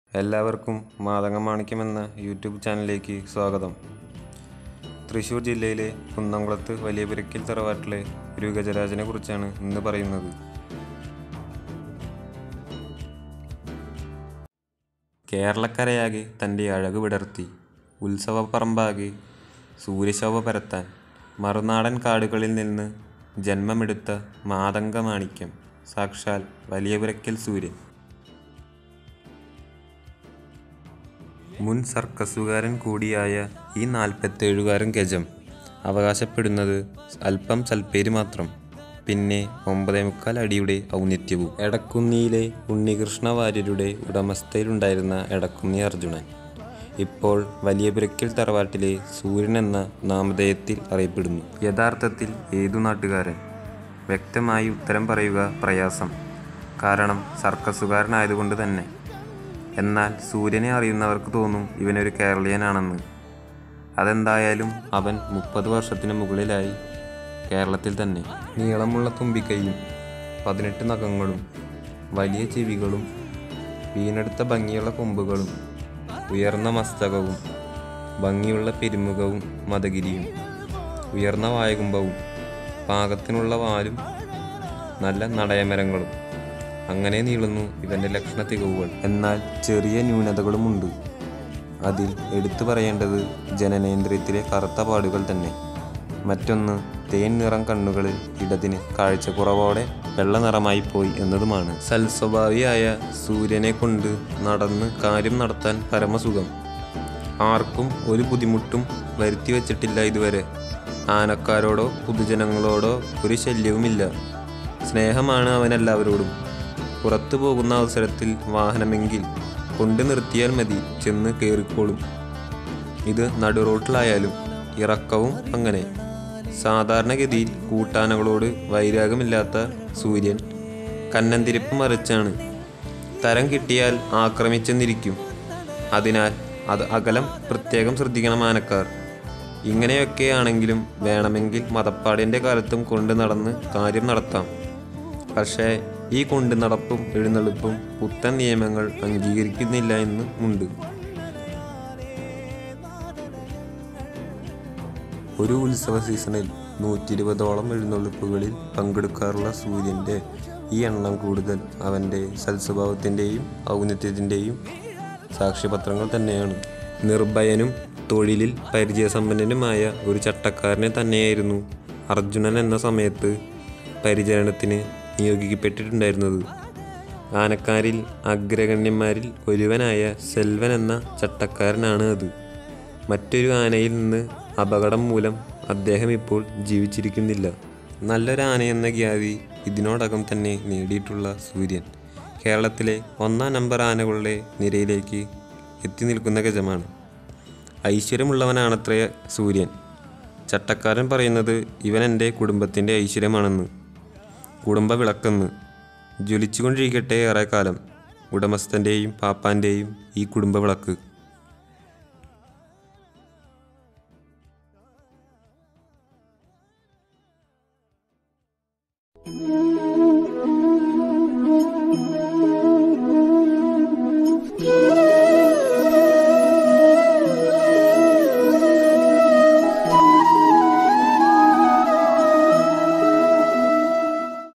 എല്ലാവർക്കും മാതങ്ങ മാണിക്യം എന്ന യൂട്യൂബ് ചാനലിലേക്ക് സ്വാഗതം തൃശ്ശൂർ ജില്ലയിലെ കുന്നംകുളത്ത് വലിയപുരയ്ക്കൽ തറവാട്ടിലെ ഒരു ഗജരാജനെ കുറിച്ചാണ് ഇന്ന് പറയുന്നത് കേരളക്കരയാകെ തൻ്റെ അഴക് വിടർത്തി ഉത്സവപ്പറമ്പാകെ സൂര്യശോഭ പരത്താൻ മറുനാടൻ കാടുകളിൽ നിന്ന് ജന്മമെടുത്ത മാതംഗ മാണിക്യം സാക്ഷാൽ വലിയപുരയ്ക്കൽ സൂര്യൻ മുൻ സർക്കസുകാരൻ കൂടിയായ ഈ നാൽപ്പത്തേഴുകാരൻ ഗജം അവകാശപ്പെടുന്നത് അല്പം സൽപ്പേര് മാത്രം പിന്നെ ഒമ്പതേ മുക്കാൽ അടിയുടെ ഔന്നിത്യവും എടക്കുന്നിയിലെ ഉണ്ണികൃഷ്ണ വാര്യരുടെ ഉടമസ്ഥയിലുണ്ടായിരുന്ന എടക്കുന്നി അർജുനൻ ഇപ്പോൾ വലിയപുരയ്ക്കൽ തറവാട്ടിലെ സൂര്യൻ എന്ന നാമധേയത്തിൽ അറിയപ്പെടുന്നു യഥാർത്ഥത്തിൽ ഏതു നാട്ടുകാരൻ വ്യക്തമായി ഉത്തരം പറയുക പ്രയാസം കാരണം സർക്കസുകാരനായതുകൊണ്ട് തന്നെ എന്നാൽ സൂര്യനെ അറിയുന്നവർക്ക് തോന്നും ഇവനൊരു കേരളീയനാണെന്ന് അതെന്തായാലും അവൻ മുപ്പത് വർഷത്തിന് മുകളിലായി കേരളത്തിൽ തന്നെ നീളമുള്ള തുമ്പിക്കൈയും പതിനെട്ട് നഖങ്ങളും വലിയ ചെവികളും വീണെടുത്ത ഭംഗിയുള്ള കൊമ്പുകളും ഉയർന്ന മസ്തകവും ഭംഗിയുള്ള പെരുമുഖവും മതഗിരിയും ഉയർന്ന വായകുംഭവും പാകത്തിനുള്ള വാലും നല്ല നടയമരങ്ങളും അങ്ങനെ നീളുന്നു ഇവൻ്റെ ലക്ഷണ തികവുകൾ എന്നാൽ ചെറിയ ന്യൂനതകളുമുണ്ട് അതിൽ എടുത്തു പറയേണ്ടത് ജനനേന്ദ്രിയത്തിലെ കറുത്ത പാടുകൾ തന്നെ മറ്റൊന്ന് തേൻ നിറം കണ്ണുകളിൽ ഇടതിന് കാഴ്ചക്കുറവോടെ വെള്ള നിറമായി പോയി എന്നതുമാണ് സൽസ്വഭാവിയായ സൂര്യനെ കൊണ്ട് നടന്ന് കാര്യം നടത്താൻ പരമസുഖം ആർക്കും ഒരു ബുദ്ധിമുട്ടും വരുത്തി വച്ചിട്ടില്ല ഇതുവരെ ആനക്കാരോടോ പൊതുജനങ്ങളോടോ ഒരു ശല്യവുമില്ല സ്നേഹമാണ് അവൻ എല്ലാവരോടും പുറത്തു പോകുന്ന അവസരത്തിൽ വാഹനമെങ്കിൽ കൊണ്ടു നിർത്തിയാൽ മതി ചെന്ന് കയറിക്കോളും ഇത് നടുറോട്ടിലായാലും ഇറക്കവും അങ്ങനെ സാധാരണഗതിയിൽ കൂട്ടാനകളോട് വൈരാഗമില്ലാത്ത സൂര്യൻ കന്നന്തിരിപ്പ് മറിച്ചാണ് തരം കിട്ടിയാൽ ആക്രമിച്ചെന്നിരിക്കും അതിനാൽ അത് അകലം പ്രത്യേകം ശ്രദ്ധിക്കണം ആനക്കാർ ഇങ്ങനെയൊക്കെയാണെങ്കിലും വേണമെങ്കിൽ മതപ്പാടിൻ്റെ കാലത്തും കൊണ്ട് നടന്ന് കാര്യം നടത്താം പക്ഷേ ഈ കൊണ്ടു നടപ്പും എഴുന്നള്ളിപ്പും പുത്തൻ നിയമങ്ങൾ അംഗീകരിക്കുന്നില്ല എന്നും ഉണ്ട് ഒരു ഉത്സവ സീസണിൽ നൂറ്റി ഇരുപതോളം എഴുന്നള്ളിപ്പുകളിൽ പങ്കെടുക്കാറുള്ള സൂര്യൻ്റെ ഈ എണ്ണം കൂടുതൽ അവൻ്റെ സൽസ്വഭാവത്തിൻ്റെയും ഔന്നത്യത്തിൻ്റെയും സാക്ഷ്യപത്രങ്ങൾ തന്നെയാണ് നിർഭയനും തൊഴിലിൽ പരിചയസമ്പന്നനുമായ ഒരു ചട്ടക്കാരനെ തന്നെയായിരുന്നു അർജുനൻ എന്ന സമയത്ത് പരിചരണത്തിന് നിയോഗിക്കപ്പെട്ടിട്ടുണ്ടായിരുന്നത് ആനക്കാരിൽ അഗ്രഗണ്യന്മാരിൽ ഒരുവനായ സെൽവൻ എന്ന ചട്ടക്കാരനാണ് അത് മറ്റൊരു ആനയിൽ നിന്ന് അപകടം മൂലം അദ്ദേഹം ഇപ്പോൾ ജീവിച്ചിരിക്കുന്നില്ല നല്ലൊരു ആനയെന്ന ഖ്യാതി ഇതിനോടകം തന്നെ നേടിയിട്ടുള്ള സൂര്യൻ കേരളത്തിലെ ഒന്നാം നമ്പർ ആനകളുടെ നിരയിലേക്ക് എത്തി നിൽക്കുന്ന ഗജമാണ് ഐശ്വര്യമുള്ളവനാണത്രേ സൂര്യൻ ചട്ടക്കാരൻ പറയുന്നത് ഇവൻ എൻ്റെ കുടുംബത്തിൻ്റെ ഐശ്വര്യമാണെന്ന് കുടുംബ വിളക്കെന്ന് ജ്വലിച്ചുകൊണ്ടിരിക്കട്ടെ ഏറെ കാലം ഉടമസ്ഥൻ്റെയും പാപ്പാൻ്റെയും ഈ കുടുംബ വിളക്ക്